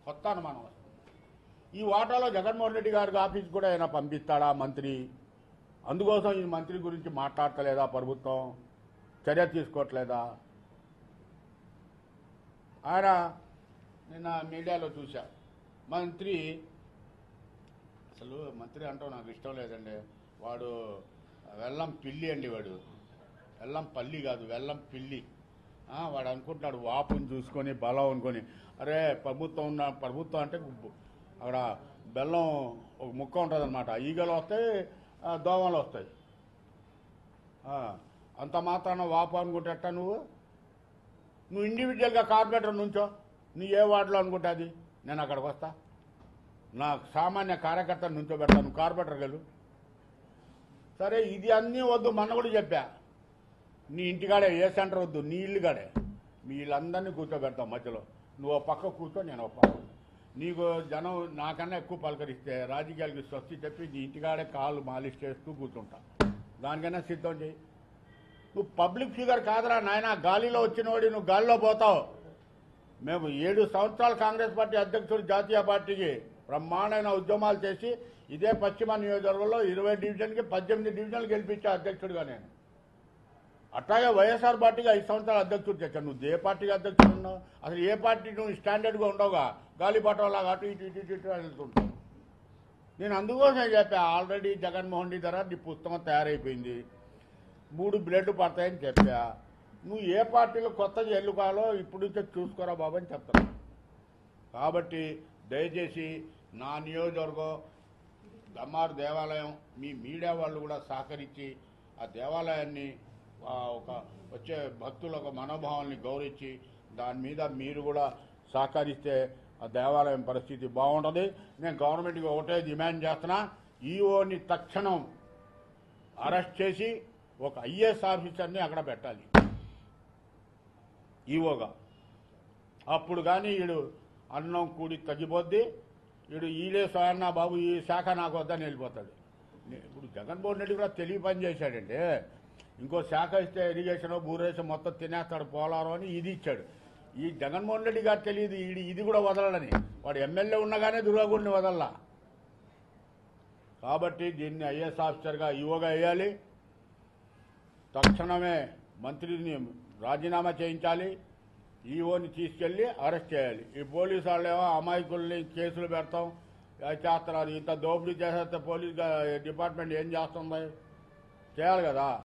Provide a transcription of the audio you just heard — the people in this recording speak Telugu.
కొత్త అనుమానం వస్తుంది ఈ వాటాలో జగన్మోహన్ రెడ్డి గారికి ఆఫీస్ కూడా ఆయన పంపిస్తాడా మంత్రి అందుకోసం ఈ మంత్రి గురించి మాట్లాడతలేదా ప్రభుత్వం చర్య తీసుకోవట్లేదా ఆయన నిన్న మీడియాలో చూశా మంత్రి అసలు మంత్రి అంటాం నాకు ఇష్టం లేదండి వాడు వెల్లం పిల్లి అండి వాడు వెల్లం పల్లి కాదు వెల్లం పిల్లి ఆ, వాడు అనుకుంటున్నాడు వాపుని చూసుకొని బలం అనుకొని అరే ప్రభుత్వం ఉన్న ప్రభుత్వం అంటే అక్కడ బెల్లం ఒక ముక్క ఉంటుంది అనమాట ఈగలు వస్తాయి ఆ, దోమలు వస్తాయి ఆ, అంత మాత్రాన వాపు అనుకుంటే ఎట్టా నువ్వు నువ్వు ఇండివిజువల్గా కార్పొరేటర్ నుంచో నీ ఏ వార్డులో అనుకుంటే అది నేను అక్కడికి వస్తా నా సామాన్య కార్యకర్త నుంచో పెడతాను కార్పొరేటర్ గలు సరే ఇది అన్నీ వద్దు మొన్న కూడా చెప్పా నీ ఇంటికాడే ఏ సెంటర్ వద్దు నీ ఇల్లు కాడే మీ వీళ్ళందరినీ కూర్చోబెడతాం మధ్యలో నువ్వు ఓ పక్క కూర్చో నేను ఒక పక్క నీకు జనం నాకన్నా ఎక్కువ పలకరిస్తే రాజకీయాలకి స్వస్తి చెప్పి నీ ఇంటికాడే కాళ్ళు మాలిష్ చేస్తూ కూర్చుంటా దానికైనా సిద్ధం చేయి నువ్వు పబ్లిక్ ఫిగర్ కాదురా నాయన గాలిలో వచ్చినవాడి నువ్వు గాలిలో పోతావు మేము ఏడు సంవత్సరాలు కాంగ్రెస్ పార్టీ అధ్యక్షుడు జాతీయ పార్టీకి బ్రహ్మాండమైన ఉద్యమాలు చేసి ఇదే పశ్చిమ నియోజకవర్గంలో ఇరవై డివిజన్కి పద్దెనిమిది డివిజన్లు గెలిపించా అధ్యక్షుడిగా నేను అట్లాగే వైఎస్ఆర్ పార్టీకి ఐదు సంవత్సరాలు అధ్యక్షుడు తెచ్చాను నువ్వు ఏ పార్టీకి అధ్యక్షుడు ఉన్నావు అసలు ఏ పార్టీ నువ్వు స్టాండర్డ్గా ఉండవుగా గాలిపటంలాగా అటు ఇటు ఇటు ఇటు ఇటు వెళ్తుంటావు నేను అందుకోసమే చెప్పా ఆల్రెడీ జగన్మోహన్ రెడ్డి ధర నీ పుస్తకం తయారైపోయింది మూడు బ్లడ్లు పడతాయని చెప్పా నువ్వు ఏ పార్టీలో కొత్తగా ఎన్నుకోవాలో ఇప్పుడు నుంచే చూసుకోరా బాబు అని చెప్తాను కాబట్టి దయచేసి నా నియోజకవర్గం దమ్మారు దేవాలయం మీ మీడియా వాళ్ళు కూడా సహకరించి ఆ దేవాలయాన్ని ఆ, ఒక వచ్చే భక్తుల ఒక మనోభావాన్ని గౌరవించి దాని మీద మీరు కూడా సహకరిస్తే ఆ దేవాలయం పరిస్థితి బాగుంటుంది నేను గవర్నమెంట్కి ఒకటే డిమాండ్ చేస్తున్నా ఈఓని తక్షణం అరెస్ట్ చేసి ఒక ఐఏఎస్ ఆఫీసర్ని అక్కడ పెట్టాలి ఈఓగా అప్పుడు కానీ వీడు అన్నం కూడి తగ్గిపోద్ది వీడు ఈలే స్వయన్న బాబు ఈ శాఖ నాకు వద్దని వెళ్ళిపోతాడు నే- ఇప్పుడు జగన్మోహన్ రెడ్డి కూడా తెలివి పని చేశాడండి ఇంకో శాఖ ఇస్తే ఇరిగేషన్ బూరేషన్ మొత్తం తినేస్తాడు పోలారం అని ఇది ఇచ్చాడు ఈ జగన్మోహన్ రెడ్డి గారు తెలియదు ఇది ఇది కూడా వదలడని వాడు ఎమ్మెల్యే ఉండగానే దుర్గాగుడిని వదల్లా కాబట్టి దీన్ని ఐఏఎస్ ఆఫీసర్గా ఈవోగా వేయాలి తక్షణమే మంత్రిని రాజీనామా చేయించాలి ఈఓని తీసుకెళ్లి అరెస్ట్ చేయాలి ఈ పోలీసు వాళ్ళేమో అమాయకుల్ని కేసులు పెడతాం అది చేస్తున్నారు ఇంత దోపిడీ చేసేస్తే పోలీస్ గా- డిపార్ట్మెంట్ ఏం చేస్తుంది చేయాలి కదా